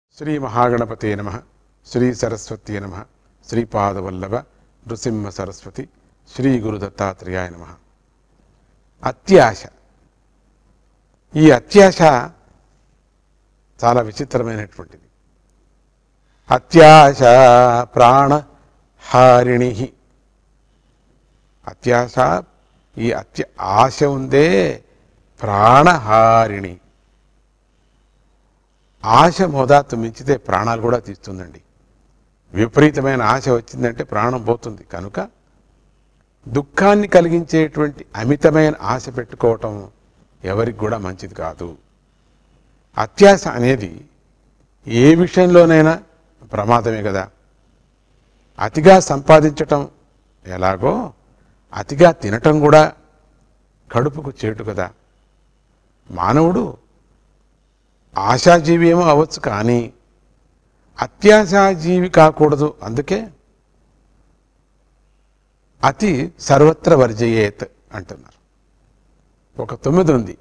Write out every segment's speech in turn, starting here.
శ్రీ మహాగణపతే నమ శ్రీ సరస్వతీ నమ శ్రీపాదవల్లభ నృసింహ సరస్వతి శ్రీ గురు దత్తాత్రేయాయ నమ అత్యాశ ఈ అత్యాశ చాలా విచిత్రమైనటువంటిది అత్యాశ ప్రాణహారిణి అత్యాశ ఈ అత్య ఆశ ఉందే ప్రాణహారిణి ఆశ మోదాత్తు మించితే ప్రాణాలు కూడా తీస్తుందండి విపరీతమైన ఆశ వచ్చిందంటే ప్రాణం పోతుంది కనుక దుఃఖాన్ని కలిగించేటువంటి అమితమైన ఆశ పెట్టుకోవటం ఎవరికి కూడా మంచిది కాదు అత్యాశ అనేది ఏ విషయంలోనైనా ప్రమాదమే కదా అతిగా సంపాదించటం ఎలాగో అతిగా తినటం కూడా కడుపుకు చేటు కదా మానవుడు ఆశాజీవి ఏమో అవ్వచ్చు కానీ అత్యాశాజీవి కాకూడదు అందుకే అతి సర్వత్ర వర్జయేత్ అంటున్నారు ఒక తొమ్మిది ఉంది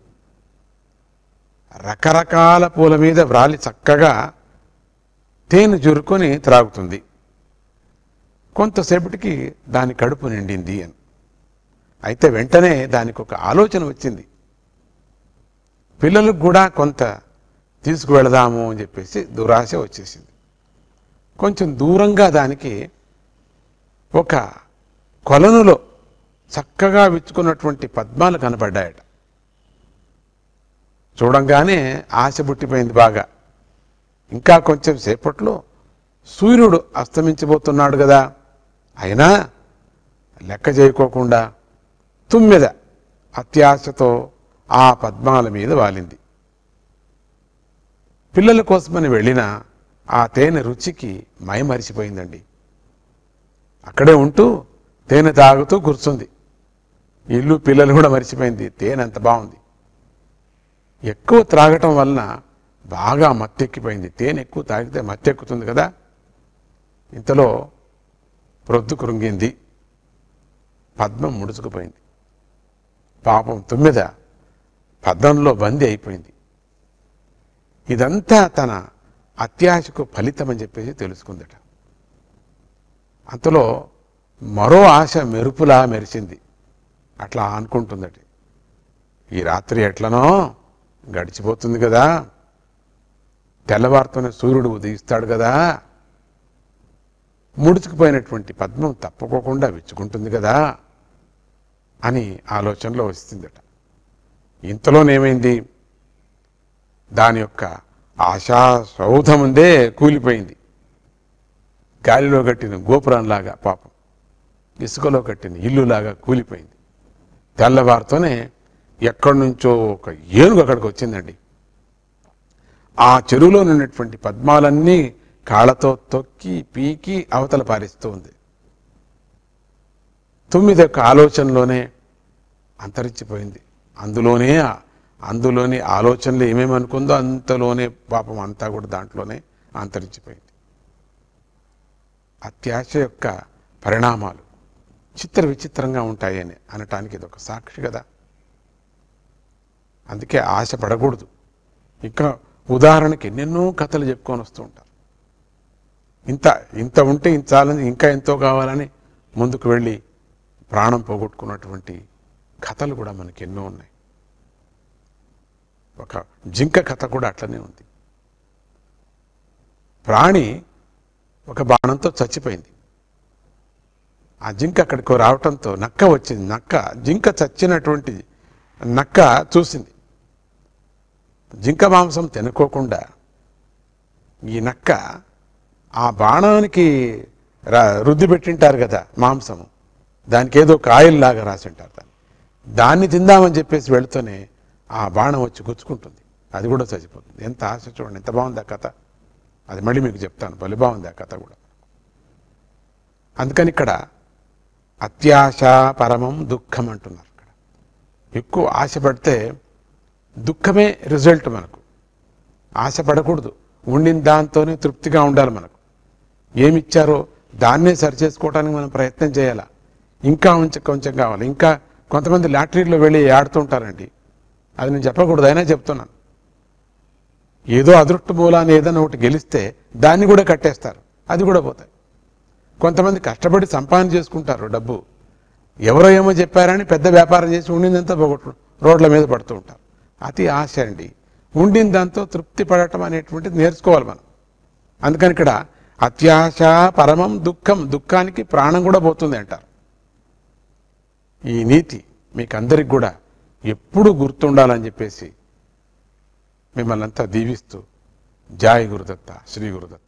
రకరకాల పూల మీద వ్రాలి చక్కగా తేనె జురుకొని త్రాగుతుంది కొంతసేపటికి దాని కడుపు నిండింది అని అయితే వెంటనే దానికి ఒక ఆలోచన వచ్చింది పిల్లలకు కూడా కొంత తీసుకువెళదాము అని చెప్పేసి దురాశ వచ్చేసింది కొంచెం దూరంగా దానికి ఒక కొలనులో చక్కగా విచ్చుకున్నటువంటి పద్మాలు కనబడ్డాయట చూడంగానే ఆశ పుట్టిపోయింది బాగా ఇంకా కొంచెం సేపట్లో సూర్యుడు అస్తమించబోతున్నాడు కదా అయినా లెక్క చేయకోకుండా తుమ్మెద అత్యాశతో ఆ పద్మాల మీద వాలింది పిల్లల కోసమని వెళ్ళిన ఆ తేనె రుచికి మైమరిచిపోయిందండి అక్కడే ఉంటూ తేనె తాగుతూ కూర్చుంది ఇల్లు పిల్లలు కూడా మర్చిపోయింది తేనె అంత బాగుంది ఎక్కువ త్రాగటం వలన బాగా మత్తెక్కిపోయింది తేనె ఎక్కువ తాగితే మత్తెక్కుతుంది కదా ఇంతలో ప్రొద్దు కృంగింది పద్మం ముడుచుకుపోయింది పాపం తొమ్మిద పద్మంలో బందీ అయిపోయింది ఇదంతా తన అత్యాశకు ఫలితం అని చెప్పేసి తెలుసుకుందట అంతలో మరో ఆశ మెరుపులా మెరిసింది అట్లా అనుకుంటుందట ఈ రాత్రి ఎట్లనో గడిచిపోతుంది కదా తెల్లవారుతోనే సూర్యుడు ఉదయిస్తాడు కదా ముడుచుకుపోయినటువంటి పద్మం తప్పుకోకుండా విచ్చుకుంటుంది కదా అని ఆలోచనలో వస్తుందట ఇంతలోనేమైంది దాని యొక్క ఆశా సౌధముందే కూలిపోయింది గాలిలో కట్టిన గోపురంలాగా పాపం ఇసుకలో కట్టిన ఇల్లులాగా కూలిపోయింది తెల్లవారితోనే ఎక్కడి నుంచో ఒక ఏనుగు అక్కడికి వచ్చిందండి ఆ చెరువులో ఉన్నటువంటి పద్మాలన్నీ కాళ్ళతో తొక్కి పీకి అవతల పారిస్తూ ఉంది తొమ్మిది యొక్క ఆలోచనలోనే అంతరించిపోయింది అందులోనే అందులోని ఆలోచనలు ఏమేమి అనుకుందో అంతలోనే పాపం అంతా కూడా దాంట్లోనే అంతరించిపోయింది అత్యాశ యొక్క పరిణామాలు చిత్ర విచిత్రంగా ఉంటాయని అనటానికి ఇది ఒక సాక్షి కదా అందుకే ఆశ పడకూడదు ఇంకా ఉదాహరణకి ఎన్నెన్నో కథలు చెప్పుకొని వస్తూ ఉంటారు ఇంత ఇంత ఉంటే ఇంత చాలని ఇంకా ఎంతో కావాలని ముందుకు వెళ్ళి ప్రాణం పోగొట్టుకున్నటువంటి కథలు కూడా మనకి ఎన్నో ఉన్నాయి ఒక జింక కథ కూడా అట్లనే ఉంది ప్రాణి ఒక బాణంతో చచ్చిపోయింది ఆ జింక అక్కడికి రావటంతో నక్క వచ్చింది నక్క జింక చచ్చినటువంటి నక్క చూసింది జింక మాంసం తినుకోకుండా ఈ నక్క ఆ బాణానికి రా రుద్ది పెట్టింటారు కదా మాంసము దానికి ఏదో కాయల్లాగా రాసింటారు దాన్ని దాన్ని తిందామని చెప్పేసి వెళుతూనే ఆ బాణం వచ్చి గుచ్చుకుంటుంది అది కూడా చచ్చిపోతుంది ఎంత ఆశ చూడండి ఎంత బాగుంది ఆ కథ అది మళ్ళీ మీకు చెప్తాను బలి బాగుంది ఆ కథ కూడా అందుకని ఇక్కడ అత్యాశ పరమం దుఃఖం అంటున్నారు ఇక్కడ ఎక్కువ ఆశ పడితే దుఃఖమే రిజల్ట్ మనకు ఆశ పడకూడదు ఉండిన దాంతోనే తృప్తిగా ఉండాలి మనకు ఏమిచ్చారో దాన్నే సరి చేసుకోవడానికి మనం ప్రయత్నం చేయాలి ఇంకా కొంచెం కొంచెం కావాలి ఇంకా కొంతమంది లాటరీలో వెళ్ళి ఆడుతుంటారండి అది నేను చెప్పకూడదు అయినా చెప్తున్నాను ఏదో అదృష్ట మూలాన్ని ఏదైనా ఒకటి గెలిస్తే దాన్ని కూడా కట్టేస్తారు అది కూడా పోతాయి కొంతమంది కష్టపడి సంపాదన చేసుకుంటారు డబ్బు ఎవరో ఏమో చెప్పారని పెద్ద వ్యాపారం చేసి ఉండిందంతా పోగొట్టు రోడ్ల మీద పడుతూ ఉంటారు అతి ఆశ అండి ఉండిన దాంతో తృప్తి పడటం అనేటువంటిది నేర్చుకోవాలి మనం అందుకని ఇక్కడ అత్యాశ పరమం దుఃఖం దుఃఖానికి ప్రాణం కూడా పోతుంది అంటారు ఈ నీతి మీకు అందరికి కూడా ఎప్పుడు గుర్తుండాలని చెప్పేసి మిమ్మల్ని అంతా దీవిస్తూ జాయ్ గురుదత్త శ్రీ గురుదత్త